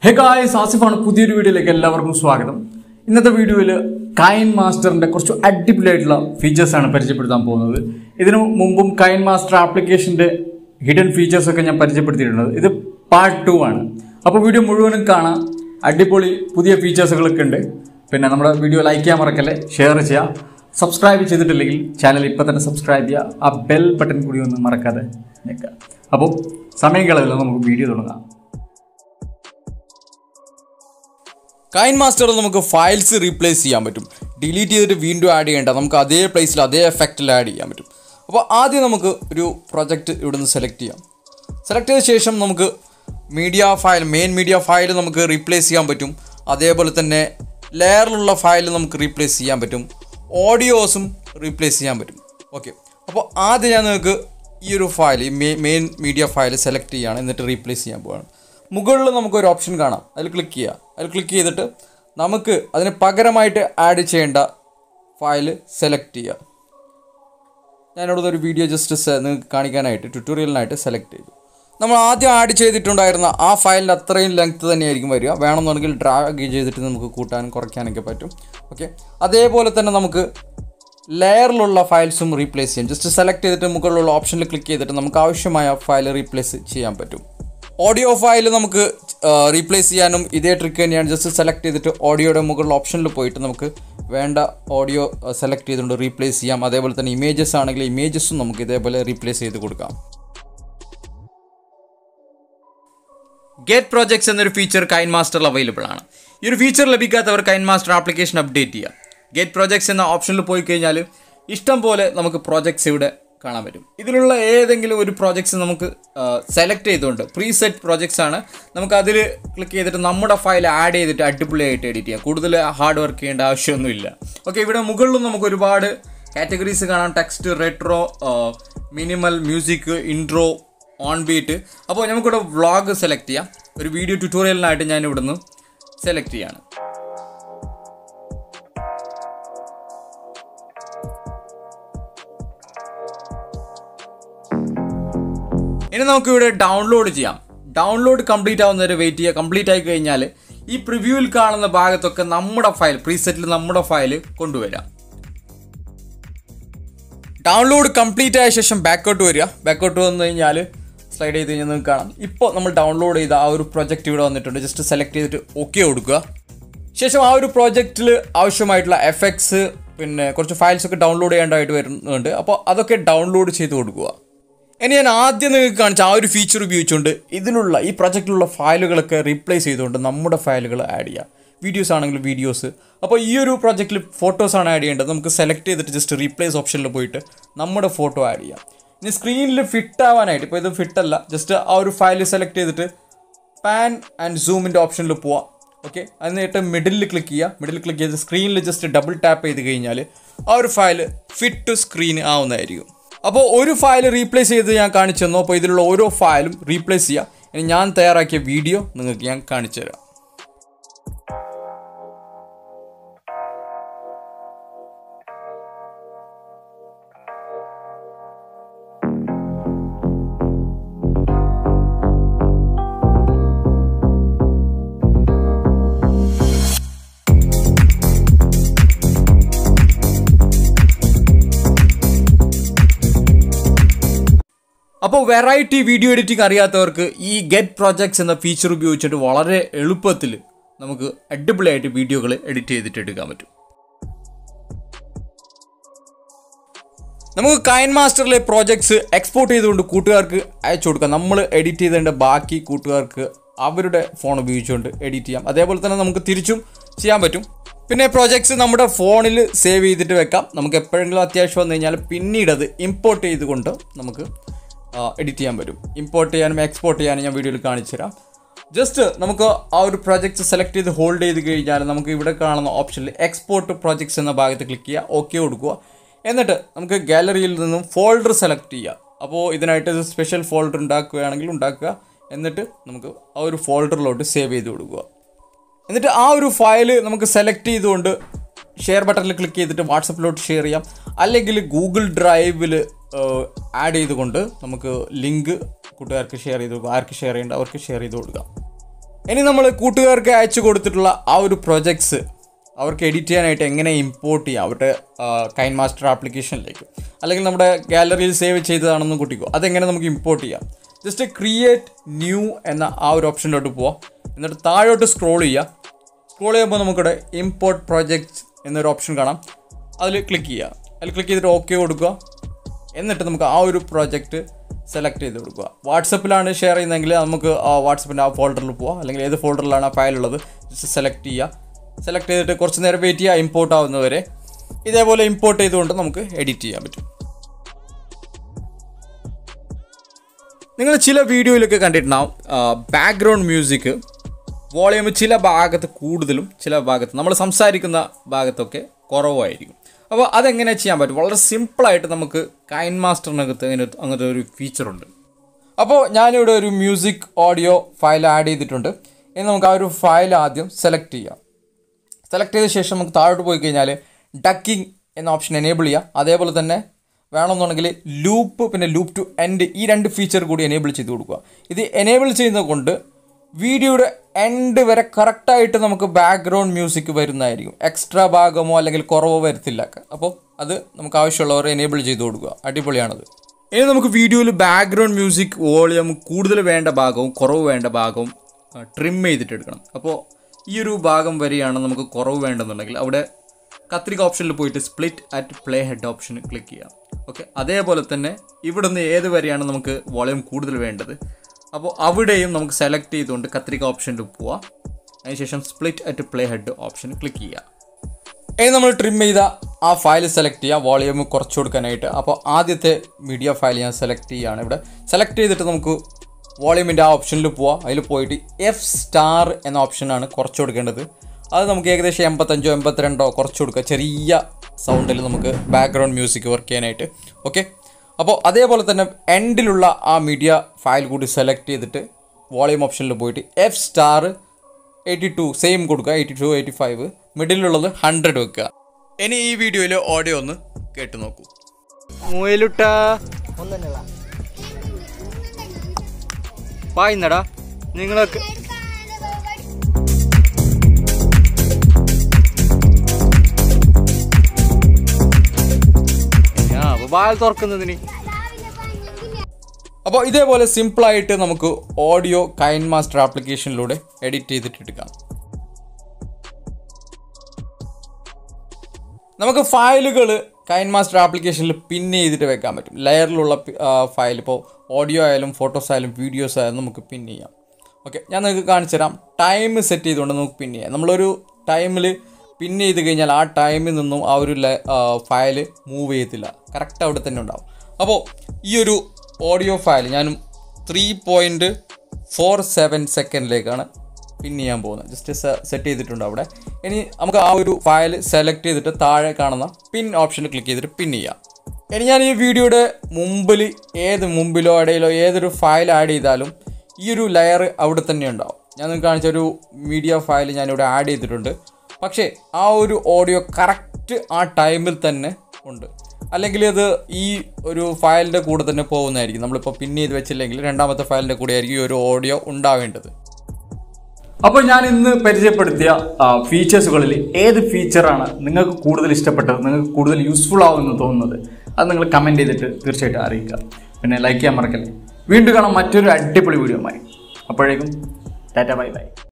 hey guys ആസിഫാണ് പുതിയൊരു വീഡിയോയിലേക്ക് എല്ലാവർക്കും സ്വാഗതം ഇന്നത്തെ വീഡിയോയിൽ കൈൻ മാസ്റ്ററിന്റെ കുറച്ച് അടിപൊളിയായിട്ടുള്ള ഫീച്ചേഴ്സ് ആണ് പരിചയപ്പെടുത്താൻ പോകുന്നത് ഇതിനു മുമ്പും കൈൻ മാസ്റ്റർ ആപ്ലിക്കേഷന്റെ ഹിഡൻ ഫീച്ചേഴ്സ് ഒക്കെ ഞാൻ പരിചയപ്പെടുത്തിയിട്ടുണ്ട് ഇത് പാർട്ട് ടു ആണ് അപ്പോൾ വീഡിയോ മുഴുവനും കാണാം അടിപൊളി പുതിയ ഫീച്ചേഴ്സുകളൊക്കെ ഉണ്ട് പിന്നെ നമ്മുടെ വീഡിയോ ലൈക്ക് ചെയ്യാൻ മറക്കല്ലേ ഷെയർ ചെയ്യുക സബ്സ്ക്രൈബ് ചെയ്തിട്ടില്ലെങ്കിൽ ചാനൽ ഇപ്പം തന്നെ സബ്സ്ക്രൈബ് ചെയ്യുക ആ ബെൽ ബട്ടൺ കൂടി ഒന്ന് മറക്കാതെ നിൽക്കുക അപ്പോൾ സമയം കളവില്ല നമുക്ക് വീഡിയോ തുടങ്ങാം കൈൻ മാസ്റ്ററിൽ നമുക്ക് ഫയൽസ് റീപ്ലേസ് ചെയ്യാൻ പറ്റും ഡിലീറ്റ് ചെയ്തിട്ട് വീണ്ടും ആഡ് ചെയ്യേണ്ട നമുക്ക് അതേ പ്ലേസിൽ അതേ എഫക്റ്റിൽ ആഡ് ചെയ്യാൻ പറ്റും അപ്പോൾ ആദ്യം നമുക്ക് ഒരു പ്രൊജക്റ്റ് ഇവിടുന്ന് സെലക്ട് ചെയ്യാം സെലക്ട് ചെയ്ത ശേഷം നമുക്ക് media file main media file നമുക്ക് റീപ്ലേസ് ചെയ്യാൻ പറ്റും അതേപോലെ തന്നെ ലെയറിലുള്ള ഫയൽ നമുക്ക് റീപ്ലേസ് ചെയ്യാൻ പറ്റും ഓഡിയോസും റീപ്ലേസ് ചെയ്യാൻ പറ്റും ഓക്കെ അപ്പോൾ ആദ്യം ഞാൻ നിങ്ങൾക്ക് ഈ ഒരു ഫയൽ ഈ മെയിൻ മീഡിയ ഫയൽ സെലക്ട് ചെയ്യുകയാണ് എന്നിട്ട് റീപ്ലേസ് ചെയ്യാൻ പോവുകയാണ് മുകളിൽ നമുക്കൊരു ഓപ്ഷൻ കാണാം അതിൽ ക്ലിക്ക് ചെയ്യുക അതിൽ ക്ലിക്ക് ചെയ്തിട്ട് നമുക്ക് അതിന് പകരമായിട്ട് ആഡ് ചെയ്യേണ്ട ഫയൽ സെലക്ട് ചെയ്യുക ഞാനിവിടെ ഒരു വീഡിയോ ജസ്റ്റ് നിങ്ങൾക്ക് കാണിക്കാനായിട്ട് ട്യൂട്ടോറിയലിനായിട്ട് സെലക്ട് ചെയ്തു നമ്മൾ ആദ്യം ആഡ് ചെയ്തിട്ടുണ്ടായിരുന്ന ആ ഫയലിൻ്റെ അത്രയും ലെങ്ത് തന്നെയായിരിക്കും വരിക വേണമെന്നുണ്ടെങ്കിൽ ഡ്രാഗ് ചെയ്തിട്ട് നമുക്ക് കൂട്ടാനും കുറയ്ക്കാനൊക്കെ പറ്റും ഓക്കെ അതേപോലെ തന്നെ നമുക്ക് ലെയറിലുള്ള ഫയൽസും റീപ്ലേസ് ചെയ്യാം ജസ്റ്റ് സെലക്ട് ചെയ്തിട്ട് മുകളിലുള്ള ഓപ്ഷനിൽ ക്ലിക്ക് ചെയ്തിട്ട് നമുക്ക് ആവശ്യമായ ഫയൽ റീപ്ലേസ് ചെയ്യാൻ പറ്റും ഓഡിയോ ഫയൽ നമുക്ക് റീപ്ലേസ് ചെയ്യാനും ഇതേ ട്രിക്ക് തന്നെയാണ് ജസ്റ്റ് സെലക്ട് ചെയ്തിട്ട് ഓഡിയോയുടെ മുകളിൽ ഓപ്ഷനിൽ പോയിട്ട് നമുക്ക് വേണ്ട ഓഡിയോ സെലക്ട് ചെയ്തുകൊണ്ട് റീപ്ലേസ് ചെയ്യാം അതേപോലെ തന്നെ ഇമേജസ് ആണെങ്കിൽ ഇമേജസും നമുക്ക് ഇതേപോലെ റീപ്ലേസ് ചെയ്ത് കൊടുക്കാം ഗെറ്റ് പ്രോജക്ട്സ് എന്നൊരു ഫീച്ചർ കൈൻ മാസ്റ്ററിൽ അവൈലബിൾ ആണ് ഈ ഒരു ഫീച്ചർ ലഭിക്കാത്തവർ കൈൻ മാസ്റ്റർ ആപ്ലിക്കേഷൻ അപ്ഡേറ്റ് ചെയ്യുക ഗെറ്റ് പ്രോജക്ട്സ് എന്ന ഓപ്ഷനിൽ പോയി കഴിഞ്ഞാൽ ഇഷ്ടം പോലെ നമുക്ക് പ്രോജക്ട്സ് ഇവിടെ കാണാൻ പറ്റും ഇതിലുള്ള ഏതെങ്കിലും ഒരു പ്രോജക്ട്സ് നമുക്ക് സെലക്ട് ചെയ്തുകൊണ്ട് പ്രീ സെറ്റ് പ്രോജക്ട്സ് ആണ് നമുക്ക് അതിൽ ക്ലിക്ക് ചെയ്തിട്ട് നമ്മുടെ ഫയൽ ആഡ് ചെയ്തിട്ട് അടിപൊളിയായിട്ട് എഡിറ്റ് ചെയ്യാം കൂടുതൽ ഹാർഡ് വർക്ക് ചെയ്യേണ്ട ആവശ്യമൊന്നുമില്ല ഓക്കെ ഇവിടെ മുകളിലും നമുക്ക് ഒരുപാട് കാറ്റഗറീസ് കാണാം text retro minimal music intro on beat അപ്പോൾ നമുക്കിവിടെ വ്ളോഗ് സെലക്ട് ചെയ്യാം ഒരു വീഡിയോ ട്യൂട്ടോറിയലിനായിട്ട് ഞാൻ ഇവിടുന്ന് സെലക്ട് ചെയ്യാണ് ഇനി നമുക്ക് ഇവിടെ ഡൗൺലോഡ് ചെയ്യാം ഡൗൺലോഡ് കംപ്ലീറ്റ് ആവുന്നവരെ വെയിറ്റ് ചെയ്യുക കംപ്ലീറ്റ് ആയി കഴിഞ്ഞാൽ ഈ പ്രിവ്യൂവിൽ കാണുന്ന ഭാഗത്തൊക്കെ നമ്മുടെ ഫയൽ പ്രീസെറ്റിൽ നമ്മുടെ ഫയൽ കൊണ്ടുവരാം ഡൗൺലോഡ് കംപ്ലീറ്റ് ആയ ശേഷം ബാക്കോട്ട് വരിക ബാക്കോട്ട് വന്നു കഴിഞ്ഞാൽ സ്ലൈഡ് ചെയ്ത് കഴിഞ്ഞാൽ നിങ്ങൾക്ക് കാണാം ഇപ്പോൾ നമ്മൾ ഡൗൺലോഡ് ചെയ്ത ആ ഒരു പ്രൊജക്റ്റ് ഇവിടെ വന്നിട്ടുണ്ട് ജസ്റ്റ് സെലക്ട് ചെയ്തിട്ട് ഓക്കെ കൊടുക്കുക ശേഷം ആ ഒരു പ്രോജക്റ്റിൽ ആവശ്യമായിട്ടുള്ള എഫക്ട്സ് പിന്നെ കുറച്ച് ഫയൽസ് ഒക്കെ ഡൗൺലോഡ് ചെയ്യേണ്ടതായിട്ട് വരുന്നുണ്ട് അപ്പോൾ അതൊക്കെ ഡൗൺലോഡ് ചെയ്ത് കൊടുക്കുക ഇനി ഞാൻ ആദ്യം നിങ്ങൾക്ക് കാണിച്ച ആ ഒരു ഫീച്ചർ ഉപയോഗിച്ചുകൊണ്ട് ഇതിലുള്ള ഈ പ്രൊജക്റ്റിലുള്ള ഫയലുകളൊക്കെ റീപ്ലേസ് ചെയ്തുകൊണ്ട് നമ്മുടെ ഫയലുകൾ ആഡ് ചെയ്യാം വീഡിയോസ് ആണെങ്കിൽ വീഡിയോസ് അപ്പോൾ ഈ ഒരു പ്രൊജക്റ്റിൽ ഫോട്ടോസാണ് ആഡ് ചെയ്യേണ്ടത് നമുക്ക് സെലക്ട് ചെയ്തിട്ട് ജസ്റ്റ് റീപ്ലേസ് ഓപ്ഷനിൽ പോയിട്ട് നമ്മുടെ ഫോട്ടോ ആഡ് ചെയ്യാം ഇനി സ്ക്രീനിൽ ഫിറ്റ് ആവാനായിട്ട് ഇപ്പോൾ ഇത് ഫിറ്റ് അല്ല ജസ്റ്റ് ആ ഒരു ഫയൽ സെലക്ട് ചെയ്തിട്ട് പാൻ ആൻഡ് സൂമിൻ്റെ ഓപ്ഷനിൽ പോവാം ഓക്കെ എന്നിട്ട് മിഡിലിൽ ക്ലിക്ക് ചെയ്യുക മിഡിൽ ക്ലിക്ക് ചെയ്ത് സ്ക്രീനിൽ ജസ്റ്റ് ഡബിൾ ടാപ്പ് ചെയ്ത് കഴിഞ്ഞാൽ ആ ഒരു ഫയൽ ഫിറ്റ് ടു സ്ക്രീൻ ആവുന്നതായിരിക്കും അപ്പോൾ ഒരു ഫയൽ റീപ്ലേസ് ചെയ്ത് ഞാൻ കാണിച്ചു തന്നു അപ്പോൾ ഇതിലുള്ള ഓരോ ഫയലും റീപ്ലേസ് ചെയ്യുക ഇനി ഞാൻ തയ്യാറാക്കിയ വീഡിയോ നിങ്ങൾക്ക് ഞാൻ കാണിച്ചു തരാം അപ്പോൾ വെറൈറ്റി വീഡിയോ എഡിറ്റിംഗ് അറിയാത്തവർക്ക് ഈ ഗെറ്റ് പ്രോജക്ട്സ് എന്ന ഫീച്ചർ ഉപയോഗിച്ചിട്ട് വളരെ എളുപ്പത്തിൽ നമുക്ക് അടിപൊളിയായിട്ട് വീഡിയോകൾ എഡിറ്റ് ചെയ്തിട്ട് എടുക്കാൻ പറ്റും നമുക്ക് കൈൻ മാസ്റ്ററിലെ പ്രോജക്ട്സ് എക്സ്പോർട്ട് ചെയ്തുകൊണ്ട് കൂട്ടുകാർക്ക് അയച്ചു കൊടുക്കാം നമ്മൾ എഡിറ്റ് ചെയ്തതിൻ്റെ ബാക്കി കൂട്ടുകാർക്ക് അവരുടെ ഫോൺ ഉപയോഗിച്ചുകൊണ്ട് എഡിറ്റ് ചെയ്യാം അതേപോലെ തന്നെ നമുക്ക് തിരിച്ചും ചെയ്യാൻ പറ്റും പിന്നെ പ്രോജക്ട്സ് നമ്മുടെ ഫോണിൽ സേവ് ചെയ്തിട്ട് വെക്കാം നമുക്ക് എപ്പോഴെങ്കിലും അത്യാവശ്യം വന്നു കഴിഞ്ഞാൽ പിന്നീട് അത് ഇമ്പോർട്ട് ചെയ്തുകൊണ്ട് നമുക്ക് എഡിറ്റ് ചെയ്യാൻ പറ്റും ഇമ്പോർട്ട് ചെയ്യാനും എക്സ്പോർട്ട് ചെയ്യാനും ഞാൻ വീഡിയോയിൽ കാണിച്ചു തരാം ജസ്റ്റ് നമുക്ക് ആ ഒരു പ്രോജക്റ്റ് സെലക്ട് ചെയ്ത് ഹോൾഡ് ചെയ്ത് കഴിഞ്ഞാൽ നമുക്ക് ഇവിടെ കാണുന്ന ഓപ്ഷനിൽ എക്സ്പോർട്ട് പ്രോജക്ട്സ് എന്ന ഭാഗത്ത് ക്ലിക്ക് ചെയ്യുക ഓക്കെ കൊടുക്കുക എന്നിട്ട് നമുക്ക് ഗാലറിയിൽ നിന്നും ഫോൾഡർ സെലക്ട് ചെയ്യുക അപ്പോൾ ഇതിനായിട്ട് സ്പെഷ്യൽ ഫോൾഡർ ഉണ്ടാക്കുകയാണെങ്കിൽ ഉണ്ടാക്കുക എന്നിട്ട് നമുക്ക് ആ ഒരു ഫോൾഡറിലോട്ട് സേവ് ചെയ്ത് കൊടുക്കുക എന്നിട്ട് ആ ഒരു ഫയൽ നമുക്ക് സെലക്ട് ചെയ്തുകൊണ്ട് ഷെയർ ബട്ടണിൽ ക്ലിക്ക് ചെയ്തിട്ട് വാട്സപ്പിലോട്ട് ഷെയർ ചെയ്യാം അല്ലെങ്കിൽ ഗൂഗിൾ ഡ്രൈവിൽ ആഡ് ചെയ്തുകൊണ്ട് നമുക്ക് ലിങ്ക് കൂട്ടുകാർക്ക് ഷെയർ ചെയ്ത് കൊടുക്കാം ആർക്ക് ഷെയർ ചെയ്യേണ്ട അവർക്ക് ഷെയർ ചെയ്ത് കൊടുക്കാം ഇനി നമ്മൾ കൂട്ടുകാർക്ക് അയച്ചു കൊടുത്തിട്ടുള്ള ആ ഒരു പ്രൊജക്ട്സ് അവർക്ക് എഡിറ്റ് ചെയ്യാനായിട്ട് എങ്ങനെ ഇമ്പോർട്ട് ചെയ്യാം അവരുടെ കൈൻ മാസ്റ്റർ ആപ്ലിക്കേഷനിലേക്ക് അല്ലെങ്കിൽ നമ്മുടെ ഗാലറിയിൽ സേവ് ചെയ്തതാണെന്ന് കൂട്ടിക്കോ അതെങ്ങനെ നമുക്ക് ഇമ്പോർട്ട് ചെയ്യാം ജസ്റ്റ് ക്രിയേറ്റ് ന്യൂ എന്ന ആ ഒരു ഓപ്ഷനിലോട്ട് പോവാം എന്നിട്ട് താഴോട്ട് സ്ക്രോൾ ചെയ്യുക സ്ക്രോൾ ചെയ്യുമ്പോൾ നമുക്കിവിടെ ഇമ്പോർട്ട് പ്രോജക്റ്റ് എന്നൊരു ഓപ്ഷൻ കാണാം അതിൽ ക്ലിക്ക് ചെയ്യുക അതിൽ ക്ലിക്ക് ചെയ്തിട്ട് ഓക്കെ കൊടുക്കുക എന്നിട്ട് നമുക്ക് ആ ഒരു പ്രോജക്റ്റ് സെലക്ട് ചെയ്ത് കൊടുക്കുക വാട്സപ്പിലാണ് ഷെയർ ചെയ്യുന്നതെങ്കിൽ നമുക്ക് ആ വാട്സപ്പിൻ്റെ ആ ഫോൾഡറിൽ പോവാം അല്ലെങ്കിൽ ഏത് ഫോൾഡറിലാണ് ആ ഫയൽ ഉള്ളത് ജസ്റ്റ് സെലക്ട് ചെയ്യുക സെലക്ട് ചെയ്തിട്ട് കുറച്ച് നേരം വെയിറ്റ് ചെയ്യുക ഇമ്പോർട്ട് ആവുന്നവരെ ഇതേപോലെ ഇമ്പോർട്ട് ചെയ്തുകൊണ്ട് നമുക്ക് എഡിറ്റ് ചെയ്യാൻ പറ്റും നിങ്ങൾ ചില വീഡിയോയിലൊക്കെ കണ്ടിട്ടുണ്ടാവും ബാക്ക്ഗ്രൗണ്ട് മ്യൂസിക് വോളിയം ചില ഭാഗത്ത് കൂടുതലും ചില ഭാഗത്ത് നമ്മൾ സംസാരിക്കുന്ന ഭാഗത്തൊക്കെ കുറവായിരിക്കും അപ്പോൾ അതെങ്ങനെ ചെയ്യാൻ പറ്റും വളരെ സിമ്പിളായിട്ട് നമുക്ക് കൈൻ മാസ്റ്ററിനകത്ത് അങ്ങനെ അങ്ങനത്തെ ഒരു ഫീച്ചറുണ്ട് അപ്പോൾ ഞാനിവിടെ ഒരു മ്യൂസിക് ഓഡിയോ ഫയൽ ആഡ് ചെയ്തിട്ടുണ്ട് ഇനി നമുക്ക് ആ ഒരു ഫയൽ ആദ്യം സെലക്ട് ചെയ്യാം സെലക്ട് ചെയ്ത ശേഷം നമുക്ക് താഴോട്ട് പോയി കഴിഞ്ഞാൽ ഡക്കിംഗ് എന്ന ഓപ്ഷൻ എനേബിൾ ചെയ്യാം അതേപോലെ തന്നെ വേണമെന്നുണ്ടെങ്കിൽ ലൂപ്പ് പിന്നെ ലൂപ്പ് ടു എൻഡ് ഈ രണ്ട് ഫീച്ചർ കൂടി എനേബിൾ ചെയ്ത് കൊടുക്കുക ഇത് എനേബിൾ ചെയ്യുന്നത് കൊണ്ട് വീഡിയോയുടെ എൻഡ് വരെ കറക്റ്റായിട്ട് നമുക്ക് ബാക്ക്ഗ്രൗണ്ട് മ്യൂസിക് വരുന്നതായിരിക്കും എക്സ്ട്രാ ഭാഗമോ അല്ലെങ്കിൽ കുറവോ വരത്തില്ല അപ്പോൾ അത് നമുക്ക് ആവശ്യമുള്ളവർ എനേബിൾ ചെയ്ത് കൊടുക്കുക അടിപൊളിയാണത് ഇനി നമുക്ക് വീഡിയോയിൽ ബാക്ക്ഗ്രൗണ്ട് മ്യൂസിക് വോളിയം കൂടുതൽ വേണ്ട ഭാഗവും കുറവ് വേണ്ട ഭാഗവും ട്രിം ചെയ്തിട്ട് എടുക്കണം അപ്പോൾ ഈ ഒരു ഭാഗം വരെയാണ് നമുക്ക് കുറവ് വേണ്ടെന്നുണ്ടെങ്കിൽ അവിടെ കത്രിക ഓപ്ഷനിൽ പോയിട്ട് split at play head option click ചെയ്യാം ഓക്കെ അതേപോലെ തന്നെ ഇവിടുന്ന് ഏത് വരെയാണ് നമുക്ക് വോളിയം കൂടുതൽ വേണ്ടത് അപ്പോൾ അവിടെയും നമുക്ക് സെലക്ട് ചെയ്തുകൊണ്ട് കത്രിക ഓപ്ഷനിൽ പോവാം അതിനുശേഷം split at play head option click ചെയ്യുക ഇനി നമ്മൾ ട്രിം ചെയ്ത ആ ഫയൽ സെലക്ട് ചെയ്യുക വോളിയം കുറച്ച് കൊടുക്കാനായിട്ട് അപ്പോൾ ആദ്യത്തെ മീഡിയ ഫയൽ ഞാൻ സെലക്ട് ചെയ്യുകയാണ് ഇവിടെ സെലക്ട് ചെയ്തിട്ട് നമുക്ക് വോളിയമിൻ്റെ ആ ഓപ്ഷനിൽ പോവാം അതിൽ പോയിട്ട് എഫ് സ്റ്റാർ എന്ന ഓപ്ഷനാണ് കുറച്ച് കൊടുക്കേണ്ടത് അത് നമുക്ക് ഏകദേശം എൺപത്തഞ്ചോ എൺപത്തിരണ്ടോ കുറച്ച് കൊടുക്കുക ചെറിയ സൗണ്ടിൽ നമുക്ക് ബാക്ക്ഗ്രൗണ്ട് മ്യൂസിക് വർക്ക് ചെയ്യാനായിട്ട് ഓക്കെ അപ്പോൾ അതേപോലെ തന്നെ എൻഡിലുള്ള ആ മീഡിയ ഫയൽ കൂടി സെലക്ട് ചെയ്തിട്ട് വോളിയം ഓപ്ഷനിൽ പോയിട്ട് F star eighty two same കൊടുക്കുക എയ്റ്റി ടു എയ്റ്റി ഫൈവ് മിഡിലുള്ളത് ഹൺഡ്രഡ് വെക്കുക ഇനി ഈ വീഡിയോയിൽ ഓഡിയോ ഒന്ന് കേട്ട് നോക്കൂ മുയലുട്ട ഒന്നല്ല പായുന്നടാ നിങ്ങളൊക്കെ വാൽ തുറക്കുന്നതിന് അപ്പോൾ ഇതേപോലെ സിമ്പിളായിട്ട് നമുക്ക് ഓഡിയോ കൈൻ മാസ്റ്റർ ആപ്ലിക്കേഷനിലൂടെ എഡിറ്റ് ചെയ്തിട്ട് എടുക്കാം നമുക്ക് ഫയലുകൾ കൈൻ മാസ്റ്റർ ആപ്ലിക്കേഷനിൽ പിൻ ചെയ്തിട്ട് വെക്കാൻ പറ്റും ലെയറിലുള്ള ഫയൽ ഇപ്പോൾ ഓഡിയോ ആയാലും ഫോട്ടോസ് ആയാലും വീഡിയോസ് ആയാലും നമുക്ക് പിൻ ചെയ്യാം ഓക്കെ ഞാൻ നിങ്ങൾക്ക് കാണിച്ചു തരാം ടൈം സെറ്റ് ചെയ്തുകൊണ്ട് നമുക്ക് പിൻ ചെയ്യാം നമ്മളൊരു ടൈമിൽ പിൻ ചെയ്ത് കഴിഞ്ഞാൽ ആ ടൈമിൽ നിന്നും ആ ഒരു ഫയൽ മൂവ് ചെയ്യത്തില്ല കറക്റ്റ് അവിടെ തന്നെ ഉണ്ടാവും അപ്പോൾ ഈ ഒരു ഓഡിയോ ഫയൽ ഞാനും ത്രീ പോയിൻറ്റ് ഫോർ സെവൻ സെക്കൻഡിലേക്കാണ് പിൻ ചെയ്യാൻ പോകുന്നത് ജസ്റ്റ് സെറ്റ് ചെയ്തിട്ടുണ്ട് അവിടെ ഇനി നമുക്ക് ആ ഒരു ഫയൽ സെലക്ട് ചെയ്തിട്ട് താഴെ കാണുന്ന പിൻ ഓപ്ഷനിൽ ക്ലിക്ക് ചെയ്തിട്ട് പിൻ ചെയ്യാം ഇനി ഞാൻ ഈ വീഡിയോയുടെ മുമ്പിൽ ഏത് മുമ്പിലോ ഇടയിലോ ഏതൊരു ഫയൽ ആഡ് ചെയ്താലും ഈ ഒരു ലെയർ അവിടെ തന്നെ ഉണ്ടാവും ഞാൻ നിങ്ങൾക്ക് കാണിച്ച ഒരു മീഡിയ ഫയൽ ഞാനിവിടെ ആഡ് ചെയ്തിട്ടുണ്ട് പക്ഷേ ആ ഒരു ഓഡിയോ കറക്റ്റ് ആ ടൈമിൽ തന്നെ ഉണ്ട് അല്ലെങ്കിൽ അത് ഈ ഒരു ഫയലിൻ്റെ കൂടെ തന്നെ പോകുന്നതായിരിക്കും നമ്മളിപ്പോൾ പിൻ ചെയ്ത് വെച്ചില്ലെങ്കിൽ രണ്ടാമത്തെ ഫയലിൻ്റെ കൂടെ ആയിരിക്കും ഈ ഒരു ഓഡിയോ ഉണ്ടാവേണ്ടത് അപ്പോൾ ഞാൻ ഇന്ന് പരിചയപ്പെടുത്തിയ ഫീച്ചേഴ്സുകളിൽ ഏത് ഫീച്ചറാണ് നിങ്ങൾക്ക് കൂടുതൽ ഇഷ്ടപ്പെട്ടത് നിങ്ങൾക്ക് കൂടുതൽ യൂസ്ഫുൾ ആവുമെന്ന് തോന്നുന്നത് അത് നിങ്ങൾ കമൻറ്റ് ചെയ്തിട്ട് തീർച്ചയായിട്ടും അറിയിക്കുക പിന്നെ ലൈക്ക് ചെയ്യാൻ മറക്കല്ലേ വീണ്ടും കാണാം മറ്റൊരു അടിപൊളി വീഡിയോ അപ്പോഴേക്കും ടാറ്റ ബൈ ബൈ